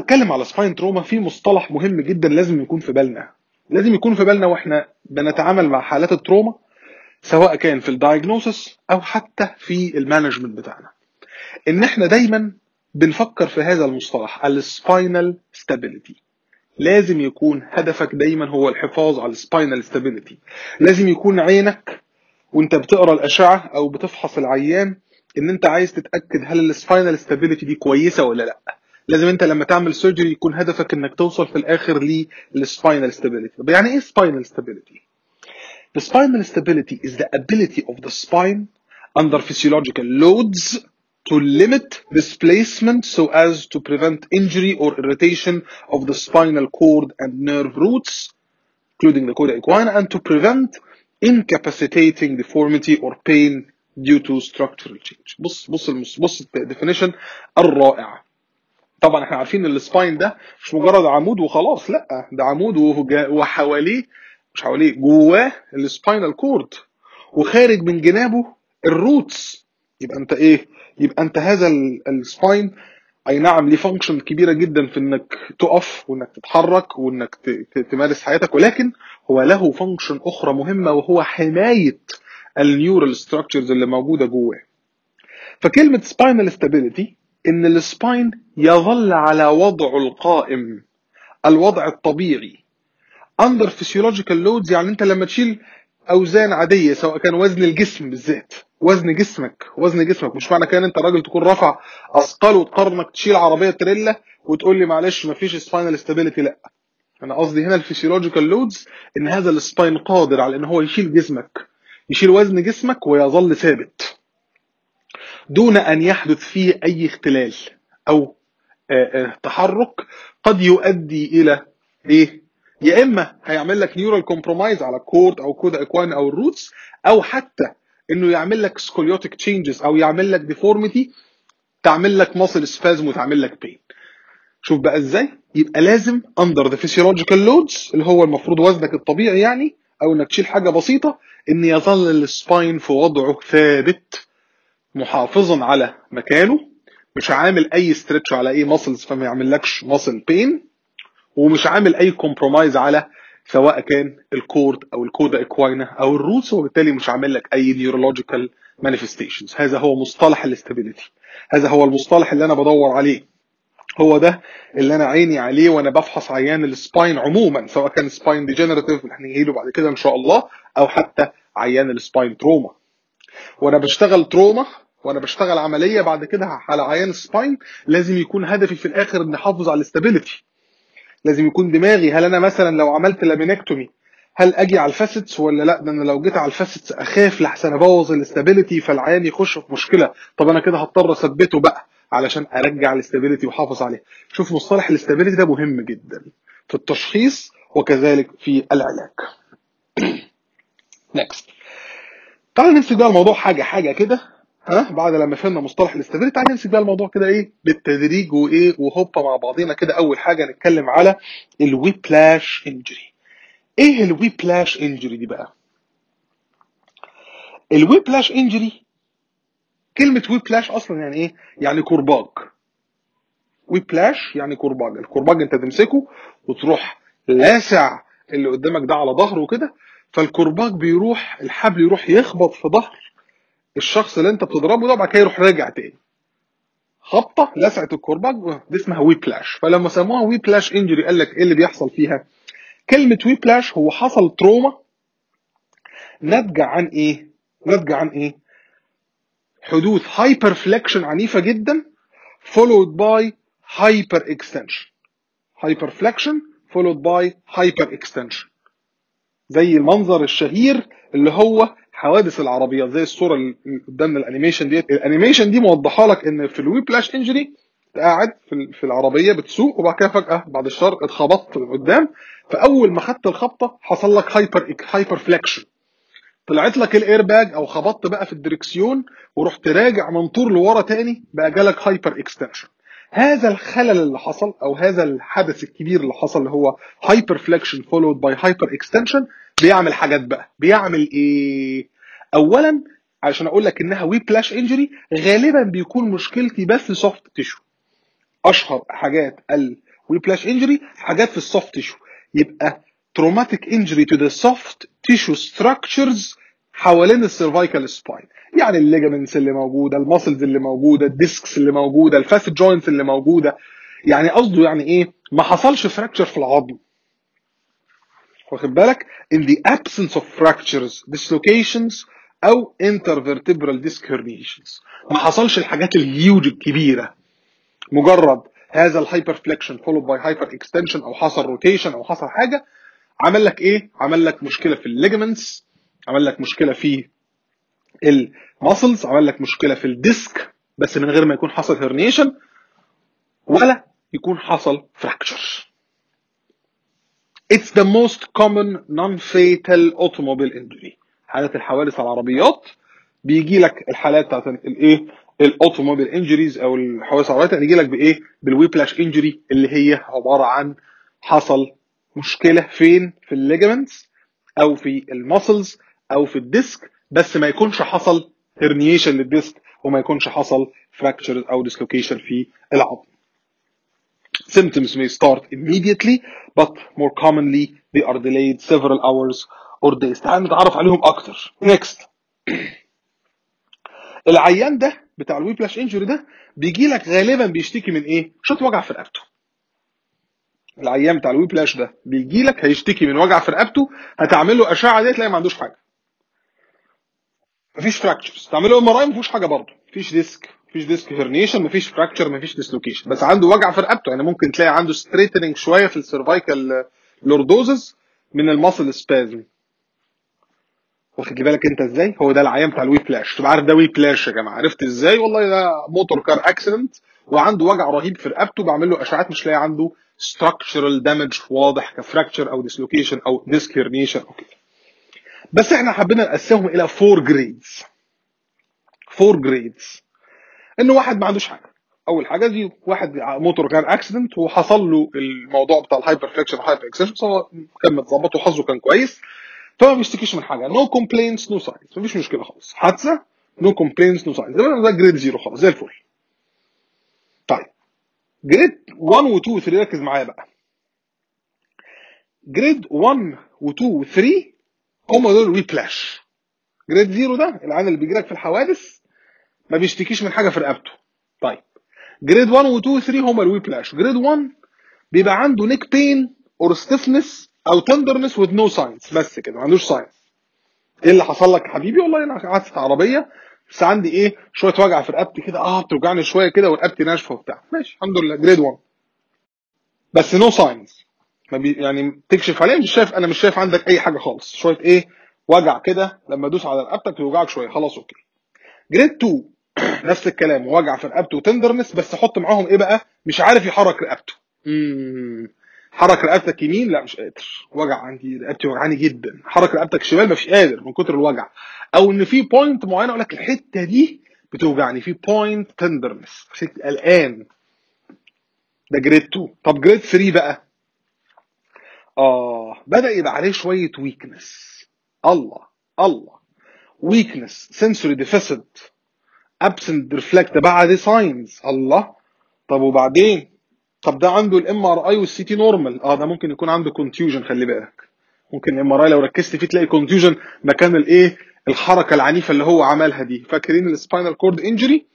بتكلم على سباين تروما في مصطلح مهم جدا لازم يكون في بالنا لازم يكون في بالنا واحنا بنتعامل مع حالات التروما سواء كان في الدايجنوسس او حتى في المانجمنت بتاعنا ان احنا دايما بنفكر في هذا المصطلح السباينال ستابيليتي لازم يكون هدفك دايما هو الحفاظ على السباينال ستابيليتي لازم يكون عينك وانت بتقرا الاشعه او بتفحص العيان ان انت عايز تتاكد هل السباينال ستابيليتي دي كويسه ولا لا لازم انت لما تعمل سيرجري يكون هدفك انك توصل في الاخر للسباينال ستابيليتي طب يعني ايه سباينال ستابيليتي The spinal stability is the ability of the spine under physiological loads to limit displacement so as to prevent injury or irritation of the spinal cord and nerve roots, including the coda equina, and to prevent incapacitating deformity or pain due to structural change. بص بص المس- بص الديفينيشن الرائع. طبعا احنا عارفين ان السباين ده مش مجرد عمود وخلاص لا ده عمود وجا- وحواليه مش حواليه جواه السباينال كورد وخارج من جنابه الروتس يبقى انت ايه يبقى انت هذا ال- السباين اي نعم ليه فانكشن كبيره جدا في انك تقف وانك تتحرك وانك ت- ت- تمارس حياتك ولكن هو له فانكشن اخرى مهمه وهو حمايه النيورال ستراكشرز اللي موجوده جواه فكلمه سباينال ستابيليتي ان السباين يظل على وضعه القائم الوضع الطبيعي اندر فيسيولوجيكال لودز يعني انت لما تشيل اوزان عاديه سواء كان وزن الجسم بالذات وزن جسمك وزن جسمك مش معنى كده ان انت راجل تكون رافع اثقال وتقارنك تشيل عربيه تريلا وتقول لي معلش مفيش سباينال ستابيليتي لا انا قصدي هنا الفسيولوجيكال لودز ان هذا السباين قادر على ان هو يشيل جسمك يشيل وزن جسمك ويظل ثابت دون ان يحدث فيه اي اختلال او آه، آه، تحرك قد يؤدي الى ايه يا اما هيعمل لك نيورال كومبرومايز على الكورد او كودا اكوان او الروتس او حتى انه يعمل لك سكوليوتيك تشينجز او يعمل لك ديفورميتي تعمل لك ماسل سبازم وتعمل لك بين شوف بقى ازاي يبقى لازم اندر ذا فيسيولوجيكال لودز اللي هو المفروض وزنك الطبيعي يعني او انك تشيل حاجه بسيطه ان يظل السباين في وضعه ثابت محافظا على مكانه مش عامل اي ستريتش على اي ماسلز فما يعملكش ماسل بين ومش عامل اي كومبرومايز على سواء كان الكورد او الكودا اكواينا او الروتس وبالتالي مش عامل لك اي نيورولوجيكال مانيفستيشنز هذا هو مصطلح الاستابيليتي هذا هو المصطلح اللي انا بدور عليه هو ده اللي انا عيني عليه وانا بفحص عيان السباين عموما سواء كان سباين ديجنراتيف اللي هنجيله بعد كده ان شاء الله او حتى عيان السباين تروما وانا بشتغل تروما وانا بشتغل عمليه بعد كده على عيان السباين لازم يكون هدفي في الاخر اني احافظ على الاستابيليتي لازم يكون دماغي هل انا مثلا لو عملت لامينكتومي هل اجي على الفاسيتس ولا لا ده انا لو جيت على الفاسيتس اخاف لحسن ابوظ الاستابيليتي فالعيان يخش في مشكله طب انا كده هضطر اثبته بقى علشان ارجع الاستابيليتي واحافظ عليه شوف مصطلح الاستابيليتي ده مهم جدا في التشخيص وكذلك في العلاج نكست تعال نمسك بقى الموضوع حاجه حاجه كده ها بعد لما فهمنا مصطلح الاستابيليتي تعال نمسك بقى الموضوع كده ايه بالتدريج وايه وهوبا مع بعضينا كده اول حاجه نتكلم على الويبلاش انجري ايه الويبلاش انجري دي بقى الويبلاش انجري كلمه ويبلاش اصلا يعني ايه يعني كرباج ويبلاش يعني كرباج الكرباج انت تمسكه وتروح لاسع اللي قدامك ده على ظهره كده فالكرباج بيروح الحبل يروح يخبط في ظهر الشخص اللي انت بتضربه ده وبعد كده يروح راجع تاني خبطه لسعه الكرباج دي اسمها ويبلاش فلما سموها ويبلاش انجري قال لك ايه اللي بيحصل فيها كلمه ويبلاش هو حصل تروما ناتجه عن ايه ناتجه عن ايه حدوث هايبر فليكشن عنيفه جدا followed by hyper extension hyper flexion followed by hyper extension زي المنظر الشهير اللي هو حوادث العربيات زي الصوره اللي قدامنا الانيميشن دي الانيميشن دي موضحه لك ان في الويبلاش انجري قاعد في في العربيه بتسوق وبعد كده فجاه بعد الشر اتخبطت من قدام فاول ما خدت الخبطه حصل لك هايبر هايبر فليكشن طلعت لك الاير باج او خبطت بقى في الدركسيون ورحت راجع من طور لورا تاني بقى جالك هايبر اكستنشن هذا الخلل اللي حصل او هذا الحدث الكبير اللي حصل اللي هو هايبر فليكشن فولود باي هايبر اكستنشن بيعمل حاجات بقى بيعمل ايه اولا عشان اقول لك انها ويبلاش انجري غالبا بيكون مشكلتي بس سوفت تيشو اشهر حاجات ويبلاش انجري حاجات في السوفت تيشو يبقى traumatic injury to the soft tissue structures حوالين السيرفايكال سباين يعني الليجمنتس اللي موجوده الماسلز اللي موجوده الديسكس اللي موجوده الفاسد جوينتس اللي موجوده يعني قصده يعني ايه ما حصلش فراكتشر في العظم واخد بالك in the absence of fractures dislocations او intervertebral disc herniations ما حصلش الحاجات الهيوج الكبيره مجرد هذا الهايبر فليكشن فولود باي هايبر اكستنشن او حصل روتيشن او حصل حاجه عمل لك ايه عمل لك مشكله في الليجمنتس عمل لك مشكله في الماسلز عمل لك مشكله في الديسك بس من غير ما يكون حصل هرنيشن ولا يكون حصل فراكتشر It's the most common non-fatal automobile injury حالات الحوادث على العربيات بيجي لك الحالات بتاعت الايه الاوتوموبيل انجريز او الحوادث على العربيات يجي لك بايه بالويبلاش انجري اللي هي عباره عن حصل مشكله فين في الليجمنتس او في المسلز او في الديسك بس ما يكونش حصل هرنيشن للديسك وما يكونش حصل فراكتشر او ديسلوكيشن في العظم symptoms may start immediately but more commonly they are delayed several hours or days تعال نتعرف عليهم اكتر next العيان ده بتاع الويبلاش انجري ده بيجي لك غالبا بيشتكي من ايه شويه وجع في رقبته العيان بتاع الويبلاش ده بيجي لك هيشتكي من وجع في رقبته هتعمل له اشعه دي تلاقي ما عندوش حاجه مفيش فراكتشرز تعمل له ام ار اي مفيش حاجه برضه مفيش ديسك مفيش ديسك هرنيشن مفيش فراكتشر مفيش ديسلوكيشن بس عنده وجع في رقبته يعني ممكن تلاقي عنده ستريتنج شويه في السيرفايكال لوردوزز من الماسل سبازم واخد بالك انت ازاي هو ده العيان بتاع الوي بلاش تبقى عارف ده وي بلاش يا جماعه عرفت ازاي والله ده موتور كار اكسيدنت وعنده وجع رهيب في رقبته بعمل له اشعات مش لاقي عنده structural damage واضح كفراكتشر او ديسلوكيشن او ديسك هرنيشن او كده بس احنا حبينا نقسمهم الى فور جريدز فور جريدز ان واحد ما عندوش حاجه اول حاجه دي واحد موتور كان اكسيدنت وحصل له الموضوع بتاع الهايبر فليكشن والهايبر اكسشن هو كان متظبط وحظه كان كويس فما بيشتكيش من حاجه نو كومبلينتس نو ساينز مفيش مشكله خالص حادثه نو كومبلينتس نو ساينز ده جريد زيرو خلاص زي الفل طيب جريد 1 و 2 و 3 ركز معايا بقى جريد 1 و 2 و 3 هم دول ويبلاش جريد زيرو ده العيان اللي بيجي لك في الحوادث ما بيشتكيش من حاجه في رقبته طيب جريد 1 و 2 و 3 هم الويبلاش جريد 1 بيبقى عنده نيك بين اور ستيفنس او تندرنس وذ نو ساينز بس كده ما عندوش ساينز ايه اللي حصل لك يا حبيبي والله انا قعدت في عربيه بس عندي ايه شويه وجع في رقبتي كده اه بتوجعني شويه كده ورقبتي ناشفه وبتاع ماشي الحمد لله جريد 1 بس نو ساينز ما بي يعني تكشف عليه مش شايف انا مش شايف عندك اي حاجه خالص شويه ايه وجع كده لما ادوس على رقبتك يوجعك شويه خلاص اوكي جريد 2 نفس الكلام وجع في رقبته وتندرنس بس حط معاهم ايه بقى مش عارف يحرك رقبته امم حرك رقبتك يمين لا مش قادر وجع عندي رقبتي وجعاني جدا حرك رقبتك شمال مش قادر من كتر الوجع او ان في بوينت معينه اقول لك الحته دي بتوجعني في بوينت تندرنس قلقان ده جريد 2 طب جريد 3 بقى اه بدا يبقى عليه شويه ويكنس الله الله ويكنس سنسوري ديفيسيت ابسنت ريفلكت بقى دي ساينز الله طب وبعدين طب ده عنده الام ار اي والسي تي نورمال اه ده ممكن يكون عنده كونتيوجن خلي بالك ممكن الام ار اي لو ركزت فيه تلاقي كونتيوجن مكان الايه الحركه العنيفه اللي هو عملها دي فاكرين السباينال كورد انجري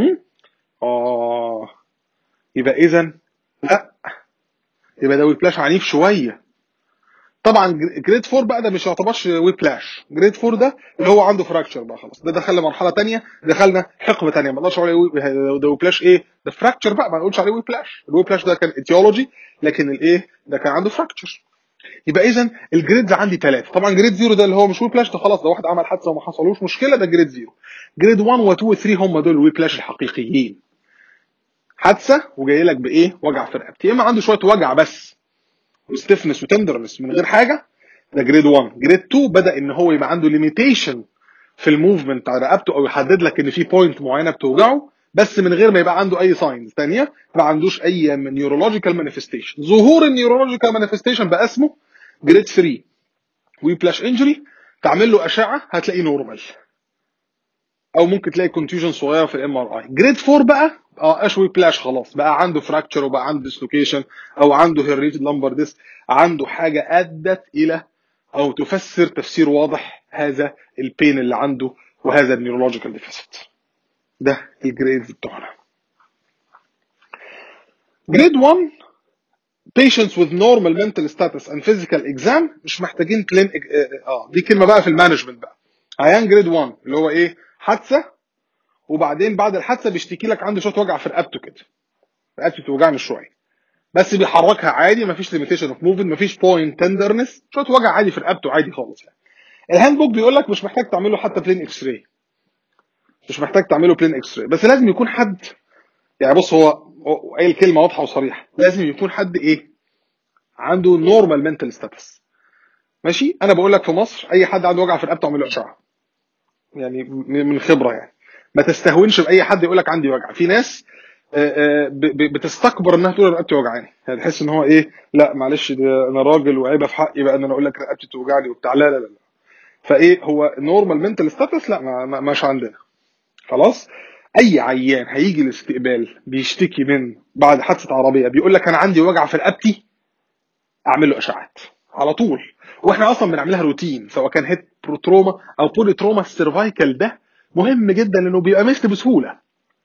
اه يبقى اذا لا يبقى ده ويبلاش عنيف شويه طبعا جريد 4 بقى ده مش يعتبرش ويبلاش جريد 4 ده اللي هو عنده فراكشر بقى خلاص ده دخلنا مرحله ثانيه دخلنا حقبه ثانيه ما نقدرش عليه ده ويبلاش ايه ده فراكشر بقى ما نقولش عليه ويبلاش الويبلاش ده كان اتيولوجي لكن الايه ده كان عنده فراكشر يبقى اذا الجريدز عندي ثلاثه طبعا جريد زيرو ده اللي هو مش ويبلاش ده خلاص ده واحد عمل حادثه وما حصلوش مشكله ده جريد زيرو جريد 1 و 2 و 3 هم دول الويبلاش الحقيقيين حادثه وجاي لك بايه وجع في رقبتي يا اما عنده شويه وجع بس وستيفنس وتندرنس من غير حاجه ده جريد 1 جريد 2 بدا ان هو يبقى عنده ليميتيشن في الموفمنت بتاع رقبته او يحدد لك ان في بوينت معينه بتوجعه بس من غير ما يبقى عنده اي ساينز ثانيه ما عندوش اي نيورولوجيكال مانيفستيشن ظهور النيورولوجيكال مانيفستيشن بقى اسمه جريد 3 ويبلاش انجري تعمل له اشعه هتلاقيه نورمال او ممكن تلاقي كونتيوجن صغيره في الام ار اي جريد 4 بقى اه اشوي بلاش خلاص بقى عنده فراكتشر وبقى عنده ديسلوكيشن او عنده هيريتد لامبر ديسك عنده حاجه ادت الى او تفسر تفسير واضح هذا البين اللي عنده وهذا النيورولوجيكال ديفيسيت ده الجريدز بتوعنا جريد 1 patients with normal mental status and physical exam مش محتاجين بلين اه دي كلمه بقى في المانجمنت بقى عيان جريد 1 اللي هو ايه حادثه وبعدين بعد الحادثه بيشتكي لك عنده شويه وجع في رقبته كده رقبته بتوجعني شويه بس بيحركها عادي مفيش ليميتيشن اوف موفمنت مفيش بوينت تندرنس شويه وجع عادي في رقبته عادي خالص يعني الهاند بوك بيقول لك مش محتاج تعمله حتى بلين اكس راي مش محتاج تعمله بلين اكس راي بس لازم يكون حد يعني بص هو قايل كلمه واضحه وصريحه لازم يكون حد ايه عنده نورمال منتال ستاتس ماشي انا بقول لك في مصر اي حد عنده وجع في رقبته اعمل له اشعه يعني من خبره يعني ما تستهونش باي حد يقول لك عندي وجع في ناس بتستكبر انها تقول رقبتي وجعاني يعني تحس ان هو ايه لا معلش ده انا راجل وعيبه في حقي بقى ان انا اقول لك رقبتي توجعني وبتاع لا لا لا فايه هو نورمال منتال ستاتس لا ما ما مش عندنا خلاص اي عيان هيجي الاستقبال بيشتكي من بعد حادثه عربيه بيقول لك انا عندي وجع في رقبتي اعمل له اشعاعات على طول واحنا اصلا بنعملها روتين سواء كان هيد بروتروما او بولي تروما السيرفايكال ده مهم جدا لانه بيبقى مثل بسهوله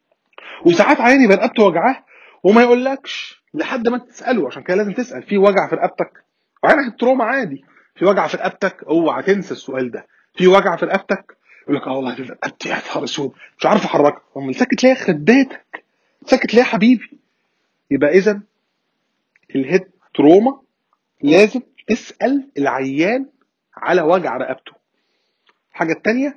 وساعات عيان يبقى رقبته وجعاه وما يقولكش لحد ما تساله عشان كده لازم تسال في وجع في رقبتك عيان هيد تروما عادي في وجع في رقبتك اوعى تنسى السؤال ده في وجع في رقبتك يقول لك اه والله دي رقبتي يا نهار اسود مش عارف احركها امال ساكت ليه خداتك ساكت ليه يا حبيبي يبقى اذا الهيد تروما لازم تسال العيان على وجع رقبته الحاجه الثانيه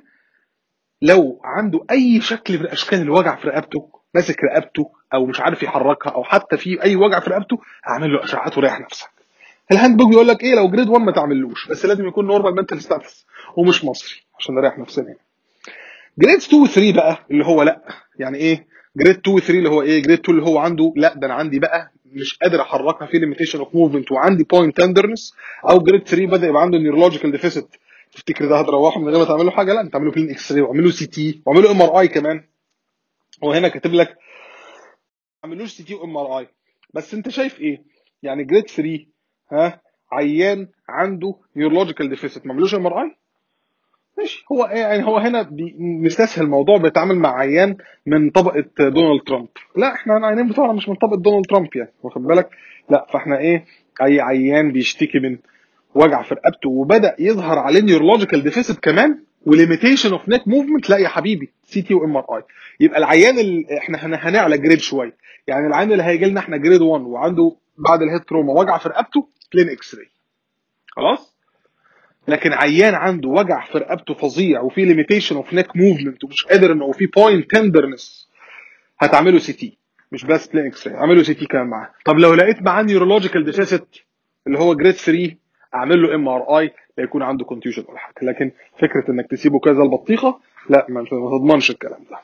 لو عنده اي شكل من اشكال الوجع في رقبته ماسك رقبته او مش عارف يحركها او حتى في اي وجع في رقبته اعمل له اشعات وريح نفسك الهاند بوك بيقول لك ايه لو جريد 1 ما تعملوش بس لازم يكون نورمال منتال ستاتس ومش مصري عشان نريح نفسنا يعني. جريد 2 و 3 بقى اللي هو لا يعني ايه جريد 2 و 3 اللي هو ايه جريد 2 اللي هو عنده لا ده انا عندي بقى مش قادر احركها في ليميتيشن اوف موفمنت وعندي بوينت تندرنس او جريد 3 بدا يبقى عنده نيورولوجيكال ديفيسيت تفتكر ده هتروحه من غير ما تعمل له حاجه لا انت تعمل له بلين اكس راي واعمل له سي تي واعمل له ام ار اي كمان هو هنا كاتب لك ما تعملوش سي تي وام ار اي بس انت شايف ايه يعني جريد 3 ها عيان عنده نيورولوجيكال ديفيسيت ما عملوش ام ار اي ماشي هو يعني هو هنا مستسهل الموضوع بيتعامل مع عيان من طبقه دونالد ترامب لا احنا العيانين بتوعنا مش من طبقه دونالد ترامب يعني واخد بالك لا فاحنا ايه اي عيان بيشتكي من وجع في رقبته وبدا يظهر عليه نيورولوجيكال ديفيسيت كمان وليميتيشن اوف نيك موفمنت لا يا حبيبي سي تي وام ار اي يبقى العيان اللي احنا هنعلى جريد شويه يعني العيان اللي هيجي لنا احنا جريد 1 وعنده بعد الهيد تروما وجع في رقبته بلين اكس راي خلاص لكن عيان عنده وجع في رقبته فظيع وفي ليميتيشن اوف نيك موفمنت ومش قادر انه في بوينت تندرنس هتعمله سي تي مش بس بلين اكس راي اعمله سي تي كمان معاه طب لو لقيت معاه نيورولوجيكال ديفيسيت اللي هو جريد 3 اعمل له ام ار اي يكون عنده كونتيوجن ولا حاجه لكن فكره انك تسيبه كذا البطيخه لا ما تضمنش الكلام ده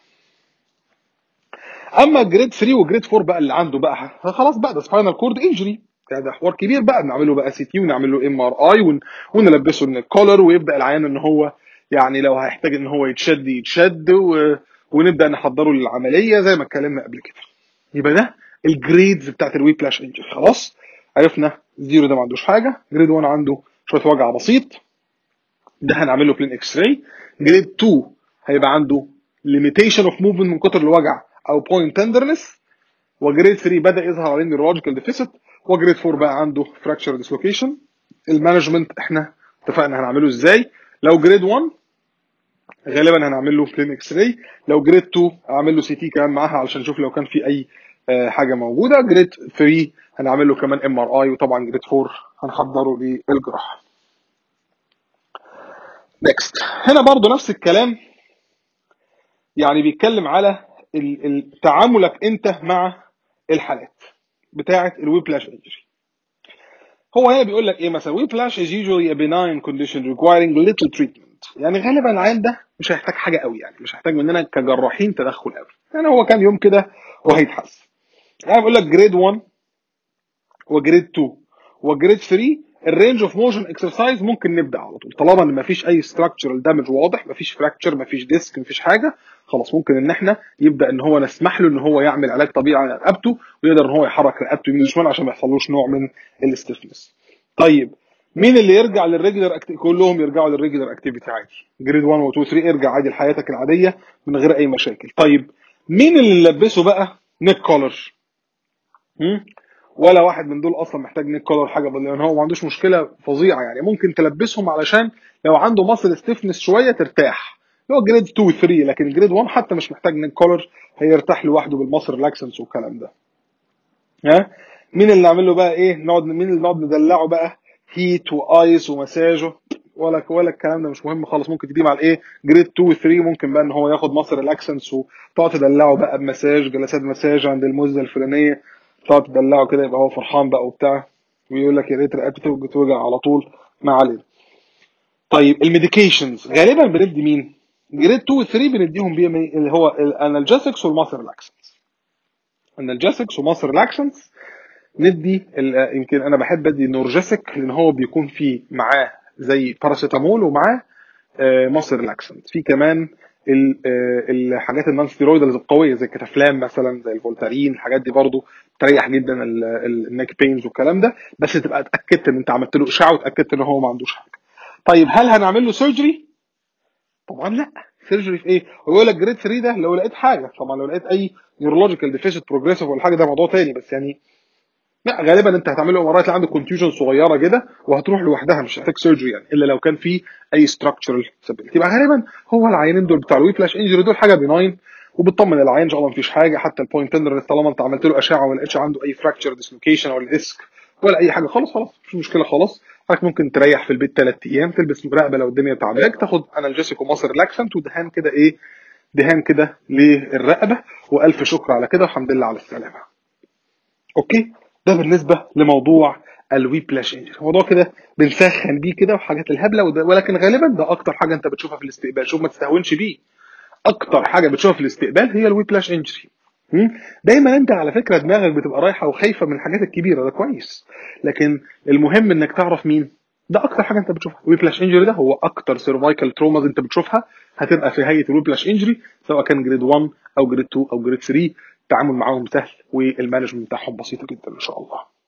اما جريد 3 وجريد 4 بقى اللي عنده بقى خلاص بقى ده سباينال كورد انجري ده حوار كبير بقى بنعمل له بقى سي تي ونعمل له ام ار اي ونلبسه الكولر ويبدا العيان ان هو يعني لو هيحتاج ان هو يتشد يتشد و... ونبدا نحضره للعمليه زي ما اتكلمنا قبل كده يبقى ده الجريدز بتاعت الوي بلاش انجري خلاص عرفنا زيرو ده ما عندوش حاجه جريد 1 عنده شويه وجع بسيط ده هنعمل له بلين اكس راي جريد 2 هيبقى عنده ليميتيشن اوف موفمنت من كتر الوجع او بوينت تندرنس وجريد 3 بدا يظهر عليه نيورولوجيكال ديفيسيت وجريد 4 بقى عنده فراكشر ديسلوكيشن المانجمنت احنا اتفقنا هنعمله ازاي لو جريد 1 غالبا هنعمل له بلين اكس راي لو جريد 2 اعمل له سي تي كمان معاها علشان نشوف لو كان في اي حاجه موجوده جريد 3 هنعمل له كمان ام ار اي وطبعا جريد 4 هنحضره للجراحه نيكست هنا برضو نفس الكلام يعني بيتكلم على تعاملك انت مع الحالات بتاعه الويبلاش انجري هو هنا بيقول لك ايه مثلا whiplash is usually a benign condition requiring little treatment يعني غالبا العيان ده مش هيحتاج حاجه قوي يعني مش هيحتاج مننا كجراحين تدخل قوي يعني هو كام يوم كده وهيتحسن يعني بيقول لك جريد 1 وجريد 2 وجريد 3 الرينج اوف موشن اكسرسايز ممكن نبدا على طول طالما ان مفيش اي ستراكشرال دامج واضح مفيش فراكتشر مفيش ديسك مفيش حاجه خلاص ممكن ان احنا يبدا ان هو نسمح له ان هو يعمل علاج طبيعي على رقبته ويقدر ان هو يحرك رقبته يمين وشمال عشان ما يحصلوش نوع من الاستفنس طيب مين اللي يرجع للريجولر أكت... كلهم يرجعوا للريجولر اكتيفيتي عادي جريد 1 و 2 3 ارجع عادي لحياتك العاديه من غير اي مشاكل طيب مين اللي نلبسه بقى نيك كولر ولا واحد من دول اصلا محتاج نيك كولر حاجه لان هو ما عندوش مشكله فظيعه يعني ممكن تلبسهم علشان لو عنده مصل ستيفنس شويه ترتاح هو جريد 2 و 3 لكن جريد 1 حتى مش محتاج نيك كولر هيرتاح لوحده بالمصل ريلاكسنس والكلام ده ها مين اللي نعمل له بقى ايه نقعد مين اللي نقعد ندلعه بقى هيت وايس ومساجه ولا ولا الكلام ده مش مهم خالص ممكن تديه مع الايه جريد 2 و 3 ممكن بقى ان هو ياخد مصر ريلاكسنس وتقعد تدلعه بقى بمساج جلسات مساج عند المزه الفلانيه تقعد تدلعه كده يبقى هو فرحان بقى وبتاع ويقول لك يا ريت رقبتي توجع على طول ما علينا طيب الميديكيشنز غالبا بندي مين؟ جريد 2 و 3 بنديهم بيه اللي هو الانالجيسكس والماسل ريلاكسنس انالجيسكس وماسل ريلاكسنس ندي يمكن انا بحب ادي نورجيسك لان هو بيكون فيه معاه زي باراسيتامول ومعاه ماسل ريلاكسنت في كمان الحاجات النون ستيرويدالز القويه زي الكتافلام مثلا زي الفولتارين الحاجات دي برضو تريح جدا النيك بينز والكلام ده بس تبقى اتاكدت ان انت عملت له اشعه واتاكدت ان هو ما عندوش حاجه طيب هل هنعمل له سيرجري طبعا لا سيرجري في ايه هو يقول لك جريد 3 ده لو لقيت حاجه طبعا لو لقيت اي نيورولوجيكال ديفيسيت بروجريسيف ولا حاجه ده موضوع تاني بس يعني لا غالبا انت هتعمل له امارات عنده كونتيوجن صغيره كده وهتروح لوحدها مش هتحتاج سيرجري يعني الا لو كان في اي ستراكشرال سبيلتي يبقى غالبا هو العينين دول بتاع الوي فلاش انجري دول حاجه بناين وبتطمن العين ان شاء الله مفيش حاجه حتى البوينت تندرنس طالما انت عملت له اشعه وما لقيتش عنده اي فراكشر ديسلوكيشن ولا ديسك ولا اي حاجه خلاص خلاص مفيش مشكله خلاص حضرتك ممكن تريح في البيت ثلاث ايام تلبس مراقبه لو الدنيا تعباك تاخد انالجيسيك ومصر ريلاكسنت ودهان كده ايه دهان كده للرقبه والف شكر على كده والحمد لله على السلامه اوكي ده بالنسبه لموضوع الوي بلاش انجري موضوع كده بنسخن بيه كده وحاجات الهبله وده ولكن غالبا ده اكتر حاجه انت بتشوفها في الاستقبال شوف ما تستهونش بيه اكتر حاجه بتشوفها في الاستقبال هي الوي بلاش انجري دايما انت على فكره دماغك بتبقى رايحه وخايفه من الحاجات الكبيره ده كويس لكن المهم انك تعرف مين ده اكتر حاجه انت بتشوفها الوي بلاش انجري ده هو اكتر سيرفايكال تروماز انت بتشوفها هتبقى في هيئه الوي بلاش انجري سواء كان جريد 1 او جريد 2 او جريد 3 التعامل معاهم سهل والمانجمنت بتاعهم بسيطه جدا ان شاء الله